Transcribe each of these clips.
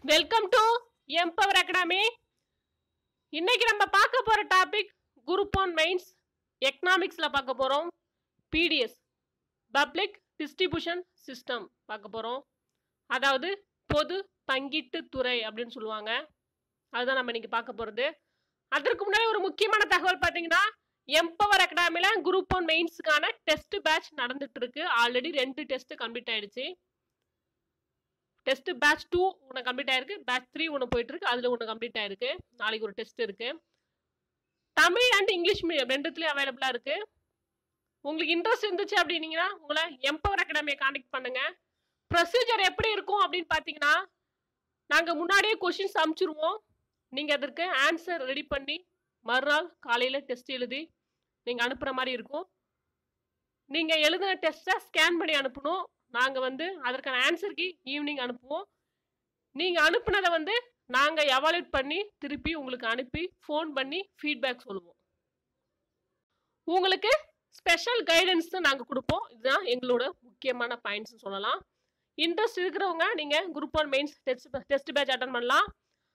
welcome to empower academy இன்னைக்கு நம்ம பார்க்க போற டாபிக் குரூப் ஆன் மெயின்ஸ் எக்கனாமிக்ஸ்ல பார்க்க போறோம் பிடிஎஸ் பப்ளிக் டிஸ்ட்ரிபியூஷன் சிஸ்டம் பார்க்க போறோம் அதாவது பொது பங்கீட்டு துறை அப்படின்னு சொல்லுவாங்க அதுதான் நம்ம இன்னைக்கு பார்க்க போறது அதற்கு முன்னாடி ஒரு முக்கியமான தகவல் பார்த்தீங்கன்னா எம்பவர் அகாடமில குரூப் ஆன் மெயின்ஸுக்கான டெஸ்ட் பேட்ச் நடந்துட்டு இருக்கு ஆல்ரெடி ரெண்டு டெஸ்ட் கம்ப்ளீட் ஆயிடுச்சு டெஸ்ட் பேட்ச் டூ ஒன்று கம்ப்ளீட் ஆயிருக்கு பேட்ச் த்ரீ ஒன்று போயிட்டு இருக்கு அதில் ஒன்று கம்ப்ளீட் ஆயிருக்கு நாளைக்கு ஒரு டெஸ்ட் இருக்கு தமிழ் அண்ட் இங்கிலீஷ் மீடியம் ரெண்டுத்துலேயும் அவைலபிளாக இருக்கு உங்களுக்கு இன்ட்ரெஸ்ட் இருந்துச்சு அப்படின்னீங்கன்னா உங்களை எம்பவர் அகாடமியை காண்டாக்ட் பண்ணுங்க ப்ரொசீஜர் எப்படி இருக்கும் அப்படின்னு பார்த்தீங்கன்னா நாங்கள் முன்னாடியே கொஷின்ஸ் அனுப்பிச்சிருவோம் நீங்கள் அதற்கு ஆன்சர் ரெடி பண்ணி மறுநாள் காலையில் டெஸ்ட் எழுதி நீங்கள் அனுப்புகிற மாதிரி இருக்கும் நீங்கள் எழுதின டெஸ்ட்டை ஸ்கேன் பண்ணி அனுப்பணும் நாங்கள் வந்து அதற்கான ஆன்சருக்கு ஈவினிங் அனுப்புவோம் நீங்கள் அனுப்புனதை வந்து நாங்கள் எவாலுவேட் பண்ணி திருப்பி உங்களுக்கு அனுப்பி ஃபோன் பண்ணி ஃபீட்பேக் சொல்லுவோம் உங்களுக்கு ஸ்பெஷல் கைடன்ஸ் தான் நாங்கள் கொடுப்போம் இதுதான் எங்களோட முக்கியமான பாயிண்ட்ஸ்னு சொல்லலாம் இன்ட்ரெஸ்ட் இருக்கிறவங்க நீங்கள் group one mains test test batch attend பண்ணலாம்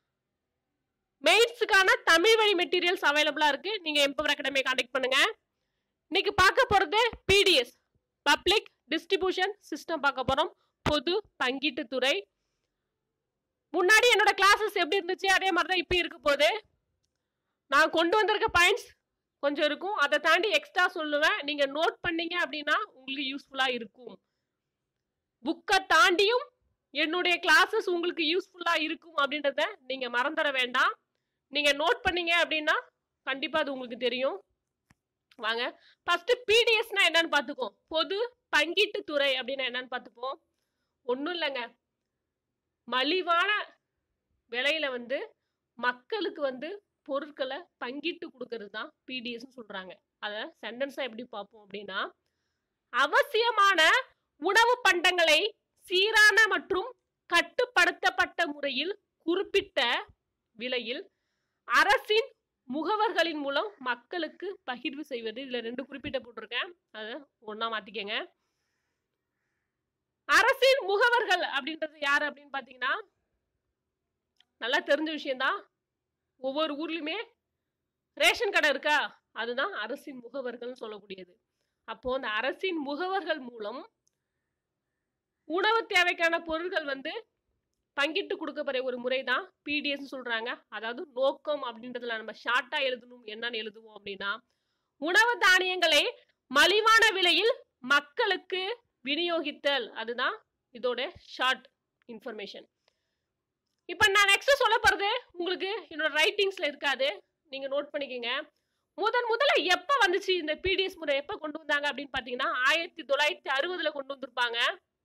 மெயின்ஸுக்கான தமிழ் வழி மெட்டீரியல்ஸ் அவைலபிளாக இருக்குது நீங்கள் எம்பவர் அகாடமியை காண்டாக்ட் பண்ணுங்கள் இன்னைக்கு பார்க்க போகிறது பிடிஎஸ் பப்ளிக் டிஸ்ட்ரிபியூஷன் சிஸ்டம் பார்க்க போகிறோம் பொது பங்கீட்டு துறை முன்னாடி என்னோட கிளாஸஸ் எப்படி இருந்துச்சு அதே மாதிரி தான் இப்போ இருக்க போகுது நான் கொண்டு வந்திருக்க பாயிண்ட்ஸ் கொஞ்சம் இருக்கும் அதை தாண்டி எக்ஸ்ட்ரா சொல்லுவேன் நீங்கள் நோட் பண்ணீங்க அப்படின்னா உங்களுக்கு யூஸ்ஃபுல்லாக இருக்கும் புக்கை தாண்டியும் என்னுடைய கிளாஸஸ் உங்களுக்கு யூஸ்ஃபுல்லாக இருக்கும் அப்படின்றத நீங்கள் மறந்துட வேண்டாம் நீங்கள் நோட் பண்ணீங்க அப்படின்னா கண்டிப்பாக அது உங்களுக்கு தெரியும் வாங்க ஃபர்ஸ்ட் பிடிஎஸ்னா என்னன்னு பார்த்துக்கோம் பொது பங்கீட்டு துறை அப்படின்னா என்னன்னு பார்த்துப்போம் ஒன்றும் இல்லைங்க மலிவான விலையில வந்து மக்களுக்கு வந்து பொருட்களை பங்கிட்டு கொடுக்கறது தான் பிடிஎஸ்னு சொல்றாங்க அதை சென்டென்ஸா எப்படி பார்ப்போம் அப்படின்னா அவசியமான உணவு பண்டங்களை சீரான மற்றும் கட்டுப்படுத்தப்பட்ட முறையில் குறிப்பிட்ட விலையில் அரசின் முகவர்களின் மூலம் மக்களுக்கு பகிர்வு செய்வது இதுல ரெண்டு குறிப்பிட்ட போட்டிருக்கேன் அதை ஒண்ணா மாத்திக்கங்க அரசின் முகவர்கள் அப்படின்றது யாரு அப்படின்னு பாத்தீங்கன்னா நல்லா தெரிஞ்ச விஷயம்தான் ஒவ்வொரு ஊர்லயுமே ரேஷன் கடை இருக்கா அதுதான் அரசின் முகவர்கள்னு சொல்லக்கூடியது அப்போ அந்த அரசின் முகவர்கள் மூலம் உணவு தேவைக்கான பொருட்கள் வந்து பங்கிட்டு கொடுக்கப்படுற ஒரு முறை தான் பிடிஎஸ் சொல்றாங்க அதாவது நோக்கம் அப்படின்றதுல நம்ம ஷார்ட்டா எழுதணும் என்னன்னு எழுதுவோம் அப்படின்னா உணவு தானியங்களை மலிவான விலையில் மக்களுக்கு விநியோகித்தல் அதுதான் இதோட ஷார்ட் இன்ஃபர்மேஷன் இப்போ நான் நெக்ஸ்ட் சொல்ல போறது உங்களுக்கு என்னோட ரைட்டிங்ஸ்ல இருக்காது நீங்க நோட் பண்ணிக்கோங்க முதன் முதல்ல எப்ப வந்துச்சு இந்த பிடிஎஸ் முறை எப்ப கொண்டு வந்தாங்க அப்படின்னு பாத்தீங்கன்னா ஆயிரத்தி தொள்ளாயிரத்தி அறுபதுல கொண்டு வந்திருப்பாங்க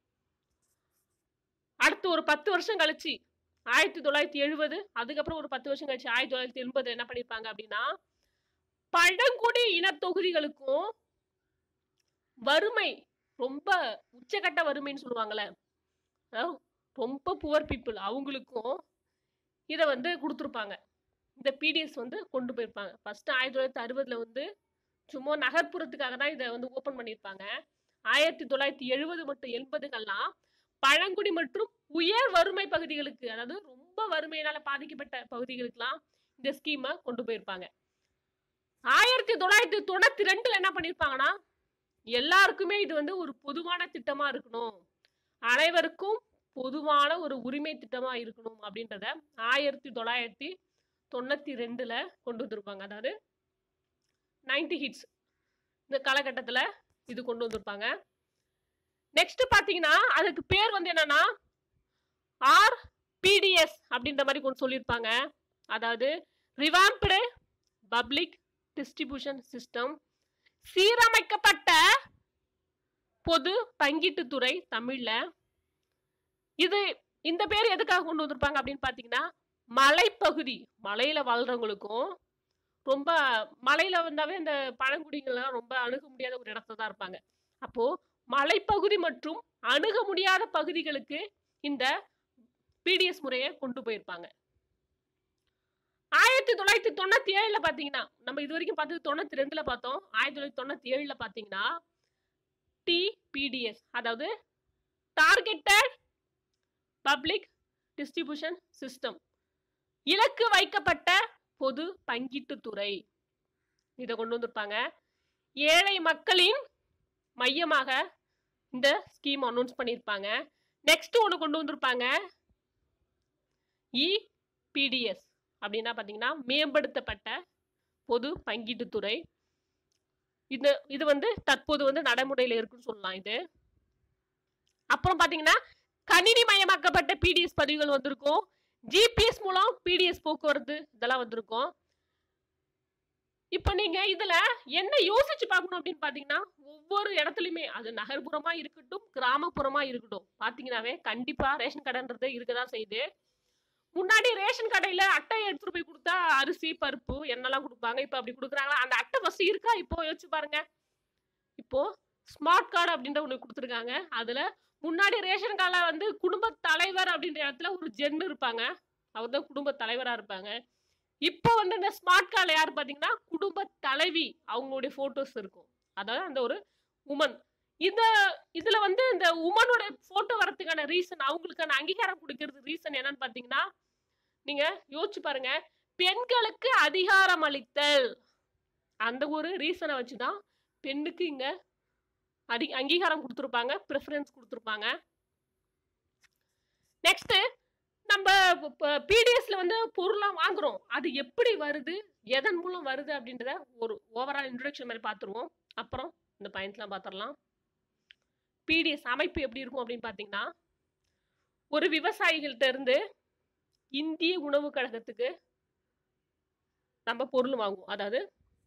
அடுத்து ஒரு பத்து வருஷம் கழிச்சு ஆயிரத்தி தொள்ளாயிரத்தி எழுபது அதுக்கப்புறம் ஒரு பத்து வருஷம் கழிச்சு ஆயிரத்தி தொள்ளாயிரத்தி எண்பது என்ன பண்ணிருப்பாங்க அப்படின்னா பழங்குடி இனத்தொகுதிகளுக்கும் வறுமை ரொம்ப உச்சகட்ட வறுமைன்னு சொல்லுவாங்கல்ல அதாவது ரொம்ப புவர் பீப்புள் அவங்களுக்கும் இதை வந்து கொடுத்துருப்பாங்க இந்த பிடிஎஸ் வந்து கொண்டு போயிருப்பாங்க ஃபர்ஸ்ட் ஆயிரத்தி தொள்ளாயிரத்தி அறுபதுல வந்து சும்மா நகர்ப்புறத்துக்காக தான் இதை வந்து ஓப்பன் பண்ணியிருப்பாங்க ஆயிரத்தி தொள்ளாயிரத்தி எழுபது மற்றும் எண்பதுகள்லாம் பழங்குடி மற்றும் உயர் வறுமை பகுதிகளுக்கு அதாவது ரொம்ப வறுமையினால பாதிக்கப்பட்ட பகுதிகளுக்கெல்லாம் இந்த ஸ்கீமை கொண்டு போயிருப்பாங்க ஆயிரத்தி தொள்ளாயிரத்தி தொண்ணூத்தி ரெண்டுல என்ன பண்ணிருப்பாங்கன்னா எல்லாருக்குமே இது வந்து ஒரு பொதுவான திட்டமா இருக்கணும் அனைவருக்கும் பொதுவான ஒரு உரிமை திட்டமா இருக்கணும் அப்படின்றத ஆயிரத்தி தொள்ளாயிரத்தி தொண்ணூத்தி ரெண்டுல கொண்டு வந்திருப்பாங்க அதாவது நைன்டி ஹிட்ஸ் இந்த காலகட்டத்துல இது கொண்டு வந்திருப்பாங்க நெக்ஸ்ட் பாத்தீங்கன்னா அதுக்கு பேர் வந்து என்னன்னா ஆர் பிடிஎஸ் அப்படின்ற மாதிரி கொண்டு சொல்லியிருப்பாங்க அதாவது ரிவாம்ப்டு பப்ளிக் டிஸ்ட்ரிபியூஷன் சிஸ்டம் சீரமைக்கப்பட்ட பொது பங்கீட்டு துறை தமிழ்ல இது இந்த பேர் எதுக்காக கொண்டு வந்திருப்பாங்க அப்படின்னு பாத்தீங்கன்னா மலைப்பகுதி மலையில வாழ்றவங்களுக்கும் ரொம்ப மலையில வந்தாவே இந்த பழங்குடிகள்லாம் ரொம்ப அணுக முடியாத ஒரு இடத்துல தான் இருப்பாங்க அப்போ மலைப்பகுதி மற்றும் அணுக முடியாத பகுதிகளுக்கு இந்த பிடிஎஸ் முறையை கொண்டு போயிருப்பாங்க ஆயிரத்தி தொள்ளாயிரத்தி தொண்ணூத்தி ஏழுல பாத்தீங்கன்னா நம்ம இது வரைக்கும் பார்த்தது தொண்ணூத்தி ரெண்டுல பார்த்தோம் ஆயிரத்தி தொள்ளாயிரத்தி தொண்ணூத்தி ஏழுல பாத்தீங்கன்னா டிபிடிஎஸ் அதாவது டார்கெட்டட் பப்ளிக் டிஸ்ட்ரிபியூஷன் சிஸ்டம் இலக்கு வைக்கப்பட்ட பொது பங்கீட்டுத்துறை இதை கொண்டு வந்திருப்பாங்க ஏழை மக்களின் மையமாக இந்த ஸ்கீம் அனௌன்ஸ் பண்ணியிருப்பாங்க நெக்ஸ்ட் ஒன்று கொண்டு வந்திருப்பாங்க இபிடிஎஸ் அப்படின்னா பார்த்தீங்கன்னா மேம்படுத்தப்பட்ட பொது பங்கீட்டுத்துறை இது இது வந்து தற்போது வந்து நடைமுறையில் இருக்குன்னு சொல்லலாம் இது அப்புறம் பார்த்தீங்கன்னா கணினி மயமாக்கப்பட்ட பிடிஎஸ் பதிவுகள் வந்திருக்கும் ஜிபிஎஸ் மூலம் பிடிஎஸ் போக்குவரத்து இதெல்லாம் வந்திருக்கும் இப்போ நீங்க இதுல என்ன யோசிச்சு பார்க்கணும் அப்படின்னு பாத்தீங்கன்னா ஒவ்வொரு இடத்துலயுமே அது நகர்ப்புறமா இருக்கட்டும் கிராமப்புறமா இருக்கட்டும் பாத்தீங்கன்னாவே கண்டிப்பா ரேஷன் கடைன்றது இருக்கதான் செய்யுது முன்னாடி ரேஷன் கடையில அட்டை எடுத்துட்டு போய் கொடுத்தா அரிசி பருப்பு என்னெல்லாம் கொடுப்பாங்க இப்போ அப்படி கொடுக்குறாங்களா அந்த அட்டை ஃபர்ஸ்ட் இருக்கா இப்போ யோசிச்சு பாருங்க இப்போ ஸ்மார்ட் கார்டு அப்படின்ற ஒன்று கொடுத்துருக்காங்க அதுல முன்னாடி ரேஷன் கார்டில் வந்து குடும்ப தலைவர் அப்படின்ற இடத்துல ஒரு ஜென் இருப்பாங்க அவர் தான் குடும்ப தலைவரா இருப்பாங்க இப்போ வந்து இந்த ஸ்மார்ட் கார்டில் யார் பார்த்தீங்கன்னா குடும்ப தலைவி அவங்களுடைய ஃபோட்டோஸ் இருக்கும் அதாவது அந்த ஒரு உமன் இந்த இதுல வந்து இந்த உமனோட போட்டோ வரதுக்கான ரீசன் அவங்களுக்கான அங்கீகாரம் கொடுக்கறது ரீசன் என்னன்னு பாத்தீங்கன்னா நீங்க யோசிச்சு பாருங்க பெண்களுக்கு அதிகாரம் அளித்தல் அந்த ஒரு ரீசனை வச்சுதான் பெண்ணுக்கு இங்க அடி அங்கீகாரம் கொடுத்துருப்பாங்க ப்ரிஃபரன்ஸ் கொடுத்துருப்பாங்க நெக்ஸ்ட் நம்ம பிடிஎஸ்ல வந்து பொருளாக வாங்குறோம் அது எப்படி வருது எதன் மூலம் வருது அப்படின்றத ஒரு ஓவரால் இன்ட்ரடக்ஷன் மாதிரி பார்த்துருவோம் அப்புறம் இந்த பாயிண்ட்லாம் பார்த்துடலாம் பிடிஎஸ் அமைப்பு எப்படி இருக்கும் அப்படின்னு பார்த்தீங்கன்னா ஒரு விவசாயிகள்கிட்ட இருந்து இந்திய உணவு கழகத்துக்கு நம்ம பொருள் வாங்குவோம் அதாவது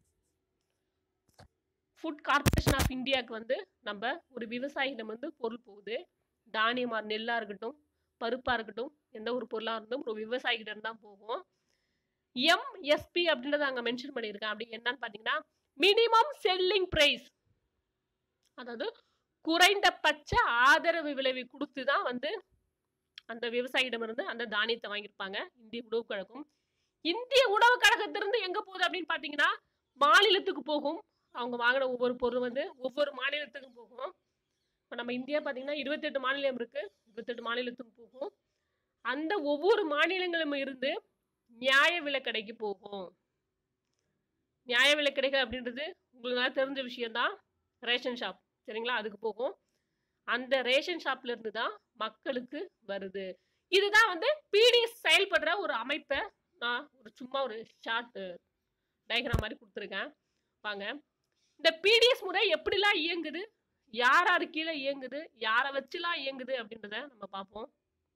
ஃபுட் கார்பரேஷன் ஆஃப் இந்தியாவுக்கு வந்து நம்ம ஒரு விவசாயியிடம் வந்து பொருள் போகுது தானியமா நெல்லாக இருக்கட்டும் பருப்பாக இருக்கட்டும் எந்த ஒரு பொருளாக இருந்தும் ஒரு விவசாயிகிட்ட இருந்து தான் போகும் எம்எஸ்பி அப்படின்றத அங்கே மென்ஷன் பண்ணியிருக்கேன் அப்படி என்னன்னு பார்த்தீங்கன்னா மினிமம் செல்லிங் ப்ரைஸ் அதாவது குறைந்தபட்ச ஆதரவு விளைவை கொடுத்து தான் வந்து அந்த விவசாயியிடமிருந்து அந்த தானியத்தை வாங்கியிருப்பாங்க இந்திய உணவு கழகம் இந்திய உணவு கழகத்திலிருந்து எங்க போகுது அப்படின்னு பார்த்தீங்கன்னா மாநிலத்துக்கு போகும் அவங்க வாங்கின ஒவ்வொரு பொருள் வந்து ஒவ்வொரு மாநிலத்துக்கும் போகும் இப்போ நம்ம இந்தியா பார்த்தீங்கன்னா இருபத்தெட்டு மாநிலம் இருக்கு இருபத்தெட்டு மாநிலத்துக்கு போகும் அந்த ஒவ்வொரு மாநிலங்களும் இருந்து நியாய விலைக்கடைக்கு போகும் நியாய விலைக்கடைகள் அப்படின்றது உங்களுக்கு தெரிஞ்ச விஷயம்தான் ரேஷன் ஷாப் சரிங்களா அதுக்கு போகும் அந்த ரேஷன் ஷாப்ல இருந்து தான் மக்களுக்கு வருது இதுதான் வந்து பிடிஎஸ் செயல்படுற ஒரு அமைப்பை நான் ஒரு சும்மா ஒரு ஷார்ட் டயக்ராம் மாதிரி கொடுத்துருக்கேன் வாங்க இந்த பிடிஎஸ் முறை எப்படிலாம் இயங்குது யார் யார் கீழே இயங்குது யாரை வச்சுலாம் இயங்குது அப்படின்றத நம்ம பார்ப்போம்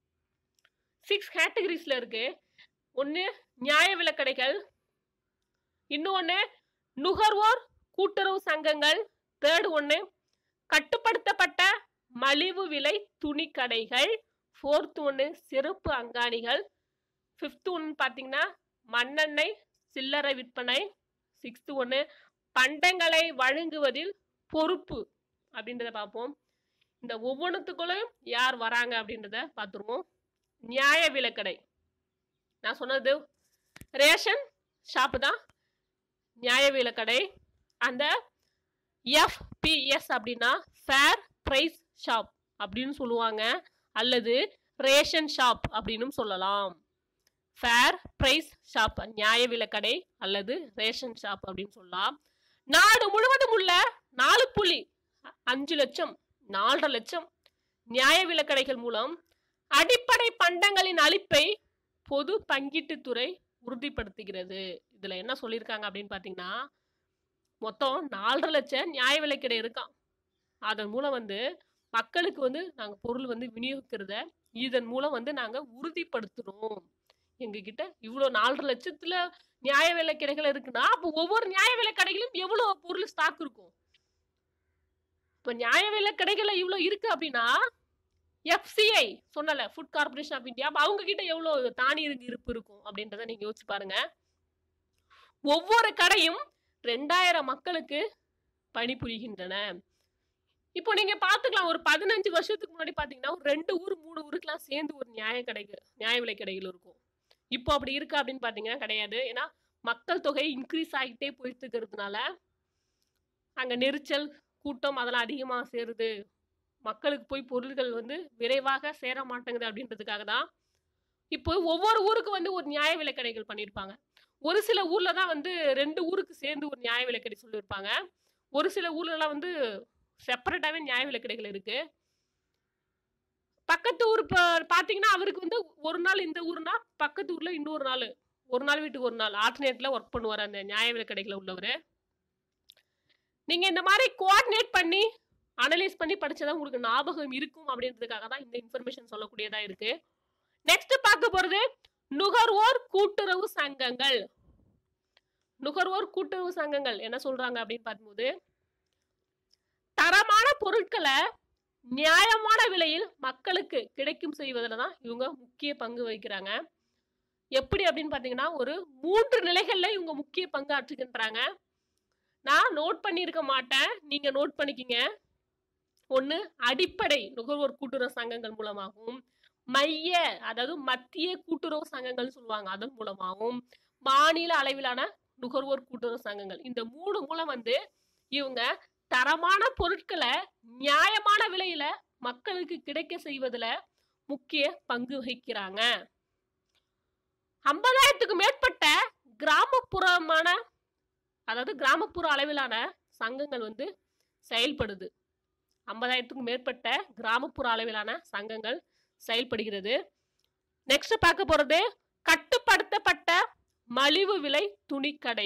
சிக்ஸ் கேட்டகரிஸ்ல இருக்கு ஒன்று நியாய விலைக்கடைகள் இன்னொன்று நுகர்வோர் கூட்டுறவு சங்கங்கள் தேர்டு ஒன்று கட்டுப்படுத்தப்பட்ட மலிவு விலை துணி கடைகள் ஃபோர்த் ஒன்று சிறப்பு அங்காடிகள் ஃபிஃப்த் ஒன்று பார்த்தீங்கன்னா மண்ணெண்ணெய் சில்லறை விற்பனை சிக்ஸ்த் ஒன்று பண்டங்களை வழங்குவதில் பொறுப்பு அப்படின்றத பார்ப்போம் இந்த ஒவ்வொன்றுத்துக்குள்ளையும் யார் வராங்க அப்படின்றத பார்த்துருவோம் நியாய விலைக்கடை நான் சொன்னது ரேஷன் ஷாப்பு தான் நியாய விலைக்கடை அந்த எஃபிஎஸ் அப்படின்னா ஃபேர் ப்ரைஸ் ஷாப் அப்படின்னு சொல்லுவாங்க அல்லது ரேஷன் ஷாப் அப்படின்னு சொல்லலாம் ஃபேர் ப்ரைஸ் ஷாப் நியாய விலைக்கடை அல்லது ரேஷன் ஷாப் அப்படின்னு சொல்லலாம் நாடு முழுவதும் உள்ள நாலு புள்ளி அஞ்சு லட்சம் நாலரை லட்சம் நியாய விலைக்கடைகள் மூலம் அடிப்படை பண்டங்களின் அளிப்பை பொது பங்கீட்டுத்துறை உறுதிப்படுத்துகிறது இதுல என்ன சொல்லியிருக்காங்க அப்படின்னு பார்த்தீங்கன்னா மொத்தம் நாலரை லட்சம் நியாய விலைக்கடை இருக்கான் அதன் மூலம் வந்து மக்களுக்கு வந்து நாங்கள் பொருள் வந்து விநியோகிக்கிறத இதன் மூலம் வந்து நாங்கள் உறுதிப்படுத்துகிறோம் எங்ககிட்ட இவ்வளோ நாலரை லட்சத்துல நியாய விலை கடைகள் இருக்குன்னா அப்போ ஒவ்வொரு நியாய விலை கடைகளிலும் எவ்வளோ பொருள் ஸ்டாக் இருக்கும் இப்போ நியாய விலை கடைகள்ல இவ்வளோ இருக்கு அப்படின்னா எஃப்சிஐ சொன்னல ஃபுட் கார்பரேஷன் ஆஃப் இந்தியா அவங்க கிட்ட எவ்வளோ தானிய இருப்பு இருக்கும் அப்படின்றத நீங்க யோசிச்சு பாருங்க ஒவ்வொரு கடையும் ரெண்டாயிரம் மக்களுக்கு பணிபுரிகின்றன இப்போ நீங்க பாத்துக்கலாம் ஒரு பதினஞ்சு வருஷத்துக்கு முன்னாடி பாத்தீங்கன்னா ஒரு ரெண்டு ஊர் மூணு ஊருக்குலாம் சேர்ந்து ஒரு நியாய கடைகள் நியாய விலை கடைகள் இருக்கும் இப்போ அப்படி இருக்கா அப்படின்னு பாத்தீங்கன்னா கிடையாது ஏன்னா மக்கள் தொகை இன்க்ரீஸ் ஆகிட்டே போயிட்டு இருக்கிறதுனால அங்க நெரிச்சல் கூட்டம் அதெல்லாம் அதிகமா சேருது மக்களுக்கு போய் பொருள்கள் வந்து விரைவாக சேர மாட்டேங்குது அப்படின்றதுக்காக தான் இப்போ ஒவ்வொரு ஊருக்கு வந்து ஒரு நியாய விலைக் கடைகள் பண்ணியிருப்பாங்க ஒரு சில ஊர்ல தான் வந்து ரெண்டு ஊருக்கு சேர்ந்து ஒரு நியாய விலைக் கடை சொல்லியிருப்பாங்க ஒரு சில ஊர்லலாம் வந்து செப்பரேட்டாவே நியாய விலைக் கடைகள் இருக்கு பக்கத்து ஊர் இப்போ பார்த்தீங்கன்னா அவருக்கு வந்து ஒரு நாள் இந்த ஊர்னா பக்கத்து ஊர்ல இன்னொரு நாள் ஒரு நாள் வீட்டுக்கு ஒரு நாள் ஆல்டர்னேட்ல ஒர்க் பண்ணுவார் அந்த நியாய விலைக் கடைகளில் உள்ளவர் நீங்க இந்த மாதிரி கோஆர்டினேட் பண்ணி அனலைஸ் பண்ணி படிச்சதா உங்களுக்கு ஞாபகம் இருக்கும் அப்படின்றதுக்காக தான் இந்த இன்ஃபர்மேஷன் சொல்லக்கூடியதா இருக்கு நெக்ஸ்ட் பார்க்க போறது நுகர்வோர் கூட்டுறவு சங்கங்கள் நுகர்வோர் கூட்டுறவு சங்கங்கள் என்ன சொல்றாங்க அப்படின்னு பார்க்கும்போது தரமான பொருட்களை நியாயமான விலையில் மக்களுக்கு கிடைக்கும் செய்வதில் தான் இவங்க முக்கிய பங்கு வகிக்கிறாங்க எப்படி அப்படின்னு பார்த்தீங்கன்னா ஒரு மூன்று நிலைகள்ல இவங்க முக்கிய பங்கு ஆற்றுகின்றாங்க நான் நோட் பண்ணியிருக்க மாட்டேன் நீங்க நோட் பண்ணிக்கிங்க ஒன்று அடிப்படை நுகர்வோர் கூட்டுறவு சங்கங்கள் மூலமாகவும் மைய அதாவது மத்திய கூட்டுறவு சங்கங்கள் சொல்லுவாங்க அதன் மூலமாகவும் மாநில அளவிலான நுகர்வோர் கூட்டுறவு சங்கங்கள் இந்த மூணு மூலம் வந்து இவங்க தரமான பொருட்களை நியாயமான விலையில மக்களுக்கு கிடைக்க செய்வதுல முக்கிய பங்கு வகிக்கிறாங்க ஐம்பதாயிரத்துக்கு மேற்பட்ட கிராமப்புறமான அதாவது கிராமப்புற அளவிலான சங்கங்கள் வந்து செயல்படுது ஐம்பதாயிரத்துக்கும் மேற்பட்ட கிராமப்புற அளவிலான சங்கங்கள் செயல்படுகிறது நெக்ஸ்ட் பார்க்க போறது கட்டுப்படுத்தப்பட்ட மலிவு விலை துணிக்கடை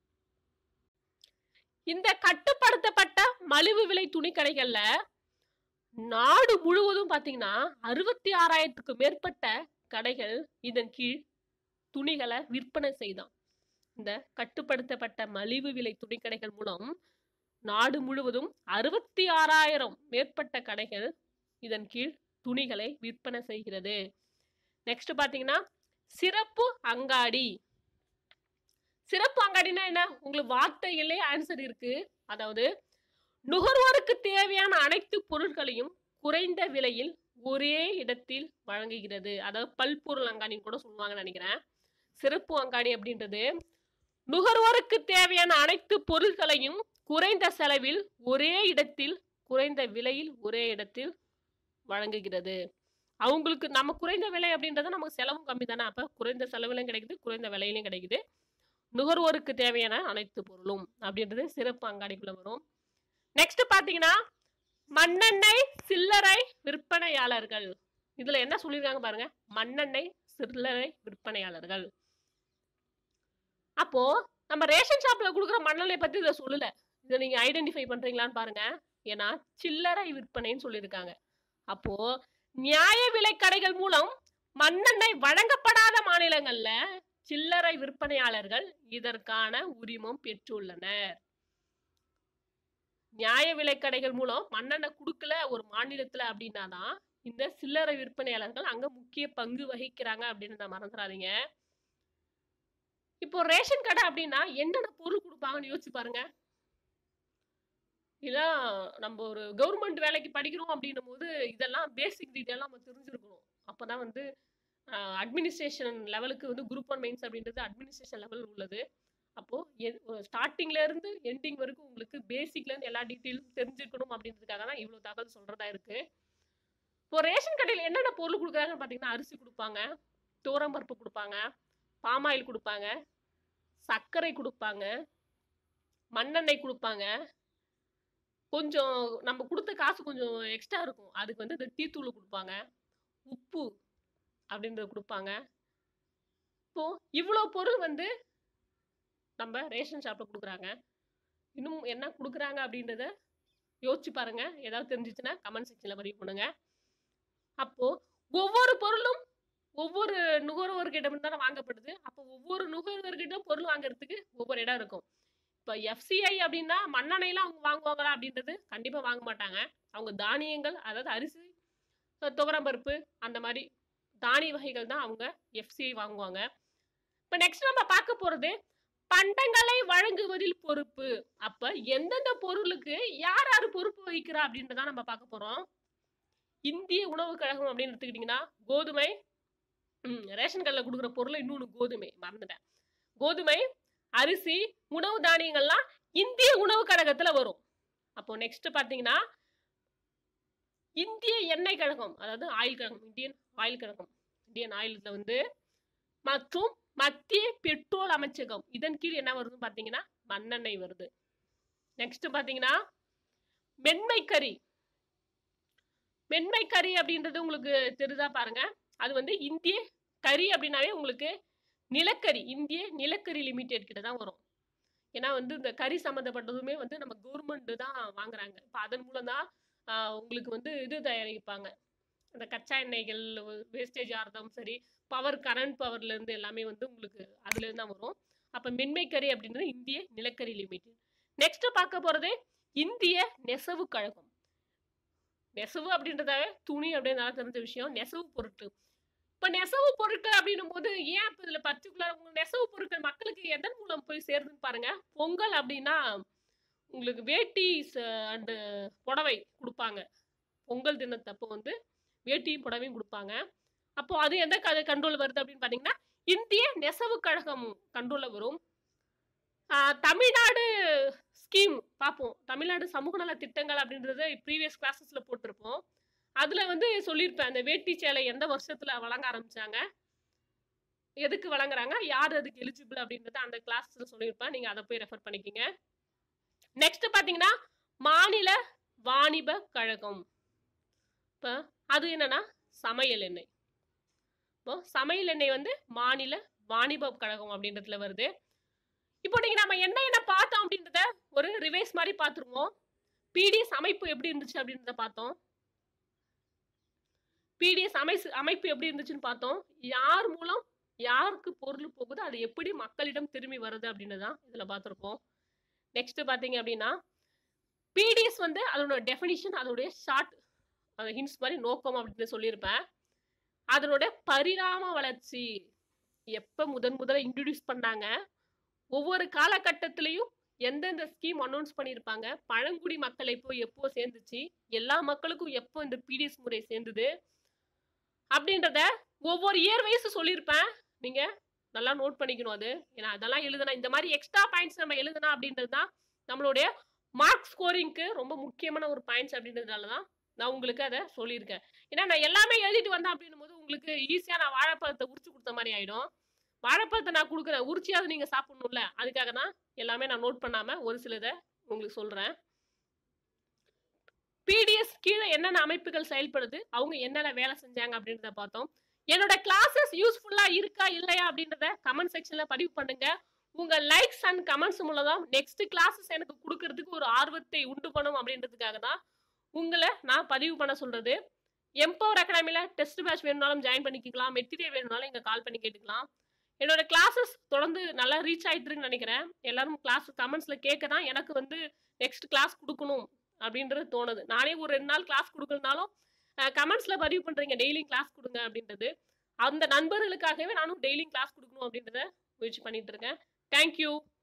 இந்த கட்டுப்படுத்தப்பட்ட மலிவு விலை துணிக்கடைகள்ல நாடு முழுவதும் பாத்தீங்கன்னா அறுபத்தி ஆறாயிரத்துக்கு மேற்பட்ட கடைகள் இதன் கீழ் துணிகளை விற்பனை செய்தான் இந்த கட்டுப்படுத்தப்பட்ட மலிவு விலை துணிக்கடைகள் மூலம் நாடு முழுவதும் அறுபத்தி ஆறாயிரம் மேற்பட்ட கடைகள் இதன் கீழ் துணிகளை விற்பனை செய்கிறது நெக்ஸ்ட் பாத்தீங்கன்னா சிறப்பு அங்காடி சிறப்பு அங்காடினா என்ன உங்களுக்கு வார்த்தைகளே ஆன்சர் இருக்கு அதாவது நுகர்வோருக்கு தேவையான அனைத்து பொருட்களையும் குறைந்த விலையில் ஒரே இடத்தில் வழங்குகிறது அதாவது பல்பொருள் அங்காடின்னு கூட சொல்லுவாங்கன்னு நினைக்கிறேன் சிறப்பு அங்காடி அப்படின்றது நுகர்வோருக்கு தேவையான அனைத்து பொருட்களையும் குறைந்த செலவில் ஒரே இடத்தில் குறைந்த விலையில் ஒரே இடத்தில் வழங்குகிறது அவங்களுக்கு நம்ம குறைந்த விலை அப்படின்றது நமக்கு செலவும் கம்மி தானே அப்ப குறைந்த செலவிலும் கிடைக்குது குறைந்த விலையிலும் கிடைக்குது நுகர்வோருக்கு தேவையான அனைத்து பொருளும் அப்படின்றது சிறப்பு அங்காடிக்குள்ள வரும் நெக்ஸ்ட் பாத்தீங்கன்னா மண்ணெண்ணெய் சில்லறை விற்பனையாளர்கள் இதுல என்ன சொல்லியிருக்காங்க பாருங்க மண்ணெண்ணெய் சில்லறை விற்பனையாளர்கள் அப்போ நம்ம ரேஷன் ஷாப்ல கொடுக்குற மண்ணெண்ணெய் பத்தி இதை சொல்லல இதை நீங்க ஐடென்டிஃபை பண்றீங்களான்னு பாருங்க ஏன்னா சில்லறை விற்பனைன்னு சொல்லியிருக்காங்க அப்போ நியாய விலை கடைகள் மூலம் மண்ணெண்ணெய் வழங்கப்படாத மாநிலங்கள்ல சில்லறை விற்பனையாளர்கள் இதற்கான உரிமம் பெற்றுள்ளனர் நியாய விலை கடைகள் மூலம் மண்ணெண்ணெய் கொடுக்கல ஒரு மாநிலத்துல அப்படின்னா தான் இந்த சில்லறை விற்பனையாளர்கள் அங்க முக்கிய பங்கு வகிக்கிறாங்க அப்படின்னு மறந்துடாதீங்க இப்போ ரேஷன் கடை அப்படின்னா என்னென்ன பொருள் கொடுப்பாங்கன்னு யோசிச்சு பாருங்க இதெல்லாம் நம்ம ஒரு கவர்மெண்ட் வேலைக்கு படிக்கிறோம் அப்படின்னும் போது இதெல்லாம் பேசிக் டீட்டெயில் நம்ம தெரிஞ்சிருக்கணும் அப்பதான் வந்து அட்மினிஸ்ட்ரேஷன் லெவலுக்கு வந்து குரூப் ஒன் மெயின்ஸ் அப்படின்றது அட்மினிஸ்ட்ரேஷன் லெவல் உள்ளது அப்போ ஸ்டார்டிங்ல இருந்து எண்டிங் வரைக்கும் உங்களுக்கு பேசிக்ல இருந்து எல்லா டீட்டெயிலும் தெரிஞ்சுக்கணும் அப்படின்றதுக்காக தான் இவ்வளவு தகவல் சொல்றதா இருக்கு இப்போ ரேஷன் கடையில் என்னென்ன பொருள் கொடுக்குறாங்கன்னு பார்த்தீங்கன்னா அரிசி கொடுப்பாங்க பருப்பு கொடுப்பாங்க பாமாயில் கொடுப்பாங்க சர்க்கரை கொடுப்பாங்க மண்ணெண்ணெய் கொடுப்பாங்க கொஞ்சம் நம்ம கொடுத்த காசு கொஞ்சம் எக்ஸ்ட்ரா இருக்கும் அதுக்கு வந்து இந்த டீத்தூள் கொடுப்பாங்க உப்பு அப்படின்றது கொடுப்பாங்க இப்போ இவ்வளோ பொருள் வந்து நம்ம ரேஷன் ஷாப்பில் கொடுக்குறாங்க இன்னும் என்ன கொடுக்குறாங்க அப்படின்றத யோசிச்சு பாருங்க ஏதாவது தெரிஞ்சிச்சுன்னா கமெண்ட் செக்ஷனில் பதிவு பண்ணுங்க அப்போ ஒவ்வொரு பொருளும் ஒவ்வொரு நுகர்வோர்கிட்ட தானே வாங்கப்படுது அப்போ ஒவ்வொரு நுகர்வோர்கிட்ட பொருள் வாங்குறதுக்கு ஒவ்வொரு இடம் இருக்கும் இப்போ எஃப்சிஐ அப்படின்னா மண்ணெண்ணெய்லாம் அவங்க வாங்குவாங்களா அப்படின்றது கண்டிப்பாக வாங்க மாட்டாங்க அவங்க தானியங்கள் அதாவது அரிசி துவரம்பருப்பு அந்த மாதிரி தானிய வகைகள் தான் அவங்க எஃப்சிஐ வாங்குவாங்க இப்போ நெக்ஸ்ட் நம்ம பார்க்க போகிறது பண்டங்களை வழங்குவதில் பொறுப்பு அப்ப எந்தெந்த பொருளுக்கு யார் யார் பொறுப்பு வகிக்கிறா அப்படின்றத நம்ம பார்க்க போறோம் இந்திய உணவு கழகம் அப்படின்னு எடுத்துக்கிட்டிங்கன்னா கோதுமை ம், ரேஷன் கடையில் கொடுக்குற பொருள் இன்னொன்று கோதுமை மறந்துட்டேன் கோதுமை அரிசி உணவு தானியங்கள்லாம் இந்திய உணவு கழகத்துல வரும் அப்போ நெக்ஸ்ட் பாத்தீங்கன்னா இந்திய எண்ணெய் கழகம் அதாவது ஆயில் கழகம் இந்தியன் ஆயில் கழகம் இந்தியன் ஆயில்ல வந்து மற்றும் மத்திய பெட்ரோல் அமைச்சகம் இதன் கீழ் என்ன வருதுன்னு பாத்தீங்கன்னா மண்ணெண்ணெய் வருது நெக்ஸ்ட் பாத்தீங்கன்னா மென்மை கறி மென்மை கறி அப்படின்றது உங்களுக்கு தெரியுதா பாருங்க அது வந்து இந்திய கறி அப்படின்னாவே உங்களுக்கு நிலக்கரி இந்திய நிலக்கரி லிமிடெட் கிட்ட தான் வரும் ஏன்னா வந்து இந்த கறி சம்மந்தப்பட்டதுமே வந்து நம்ம கவர்மெண்ட் தான் வாங்குறாங்க இப்போ அதன் மூலம் தான் ஆஹ், உங்களுக்கு வந்து இது தயாரிப்பாங்க அந்த கச்சா எண்ணெய்கள் வேஸ்டேஜ் ஆகிறதும் சரி பவர் கரண்ட் பவர்ல இருந்து எல்லாமே வந்து உங்களுக்கு அதுல இருந்து தான் வரும் அப்ப மென்மை கறி அப்படின்றது இந்திய நிலக்கரி லிமிடெட் நெக்ஸ்ட் பார்க்க போறது இந்திய நெசவு கழகம் நெசவு அப்படின்றதாவே துணி அப்படின்னு நல்லா தெரிஞ்ச விஷயம் நெசவு பொருட்கள் இப்ப நெசவு பொருட்கள் அப்படின்னும் போது ஏன் இப்ப இதுல பர்டிகுலர் நெசவு பொருட்கள் மக்களுக்கு எதன் மூலம் போய் சேருதுன்னு பாருங்க பொங்கல் அப்படின்னா உங்களுக்கு வேட்டி அண்டு புடவை கொடுப்பாங்க பொங்கல் தினத்தப்போ வந்து வேட்டியும் புடவையும் கொடுப்பாங்க அப்போ அது எந்த கண்ட்ரோல் வருது அப்படின்னு பாத்தீங்கன்னா இந்திய நெசவு கழகம் கண்ட்ரோல்ல வரும் ஆஹ் தமிழ்நாடு ஸ்கீம் பார்ப்போம் தமிழ்நாடு சமூக நல திட்டங்கள் அப்படின்றத ப்ரீவியஸ் கிளாஸஸ்ல போட்டிருப்போம் அதுல வந்து சொல்லியிருப்பேன் அந்த வேட்டி சேலை எந்த வருஷத்துல வழங்க ஆரம்பிச்சாங்க எதுக்கு வழங்குறாங்க யார் அதுக்கு எலிஜிபிள் அப்படின்றத அந்த கிளாஸ்ல சொல்லியிருப்பேன் நீங்க அதை போய் ரெஃபர் பண்ணிக்கோங்க நெக்ஸ்ட் பாத்தீங்கன்னா மாநில வாணிப கழகம் இப்போ அது என்னன்னா சமையல் எண்ணெய் இப்போ சமையல் எண்ணெய் வந்து மாநில வாணிப கழகம் அப்படின்றதுல வருது இப்போ நீங்க நம்ம என்ன என்ன பார்த்தோம் அப்படின்றத ஒரு ரிவைஸ் மாதிரி பார்த்துருவோம் பிடிஎஸ் அமைப்பு எப்படி இருந்துச்சு அப்படின்றத பார்த்தோம் பிடிஎஸ் அமை அமைப்பு எப்படி இருந்துச்சுன்னு பார்த்தோம் யார் மூலம் யாருக்கு பொருள் போகுது அது எப்படி மக்களிடம் திரும்பி வருது அப்படின்னு தான் இதுல பார்த்துருப்போம் நெக்ஸ்ட் பாத்தீங்க அப்படின்னா பிடிஎஸ் வந்து அதோட டெஃபினிஷன் அதோடைய ஷார்ட் அந்த ஹின்ஸ் மாதிரி நோக்கம் அப்படின்னு சொல்லியிருப்பேன் அதனோட பரிணாம வளர்ச்சி எப்ப முதன் முதல்ல இன்ட்ரடியூஸ் பண்ணாங்க ஒவ்வொரு காலகட்டத்திலையும் எந்தெந்த ஸ்கீம் அனௌன்ஸ் பண்ணியிருப்பாங்க பழங்குடி மக்கள் எப்போ எப்போ சேர்ந்துச்சு எல்லா மக்களுக்கும் எப்போ இந்த பிடிஎஸ் முறை சேர்ந்தது அப்படின்றத ஒவ்வொரு இயர் வைஸ் சொல்லியிருப்பேன் நீங்க நல்லா நோட் பண்ணிக்கணும் அது ஏன்னா அதெல்லாம் எழுதுனா இந்த மாதிரி எக்ஸ்ட்ரா பாயிண்ட்ஸ் நம்ம எழுதுனா அப்படின்றது தான் நம்மளுடைய மார்க் ஸ்கோரிங்க்கு ரொம்ப முக்கியமான ஒரு பாயிண்ட்ஸ் அப்படின்றதுனால தான் நான் உங்களுக்கு அதை சொல்லியிருக்கேன் ஏன்னா நான் எல்லாமே எழுதிட்டு வந்தேன் அப்படின்னும் போது உங்களுக்கு ஈஸியாக நான் வாழைப்பழத்தை உரிச்சு கொடுத்த மாதிரி ஆயிடும் வாழைப்பழத்தை நான் கொடுக்குறேன் உரிச்சியாவது நீங்கள் சாப்பிடணும்ல அதுக்காக தான் எல்லாமே நான் நோட் பண்ணாமல் ஒரு சிலதை உங்களுக்கு சொல்கிறேன் பிடிஎஸ் கீழே என்னென்ன அமைப்புகள் செயல்படுது அவங்க என்னென்ன வேலை செஞ்சாங்க அப்படின்றத பார்த்தோம் என்னோட கிளாஸஸ் யூஸ்ஃபுல்லா இருக்கா இல்லையா அப்படின்றத கமெண்ட் செக்ஷன்ல பதிவு பண்ணுங்க உங்க லைக்ஸ் அண்ட் கமெண்ட்ஸ் மூலம் தான் நெக்ஸ்ட் கிளாஸஸ் எனக்கு கொடுக்கறதுக்கு ஒரு ஆர்வத்தை உண்டு பண்ணும் அப்படின்றதுக்காக தான் உங்களை நான் பதிவு பண்ண சொல்றது எம்பவர் அகாடமில டெஸ்ட் பேட்ச் வேணும்னாலும் ஜாயின் பண்ணிக்கலாம் மெட்டீரியல் வேணும்னாலும் இங்க கால் பண்ணி கேட்டுக்கலாம் என்னோட கிளாஸஸ் தொடர்ந்து நல்லா ரீச் ஆயிட்டு இருக்குன்னு நினைக்கிறேன் எல்லாரும் கிளாஸ் கமெண்ட்ஸ்ல கேட்க தான் எனக்கு வந்து நெக்ஸ்ட் கிளாஸ் கொடுக்கணும் அப்படின்றது தோணுது நானே ஒரு ரெண்டு நாள் கிளாஸ் கொடுக்கறதுனாலும் கமெண்ட்ஸ்ல பதிவு பண்றீங்க டெய்லி கிளாஸ் கொடுங்க அப்படின்றது அந்த நண்பர்களுக்காகவே நானும் டெய்லி கிளாஸ் கொடுக்கணும் அப்படின்றத முயற்சி பண்ணிட்டு இருக்கேன் தேங்க்யூ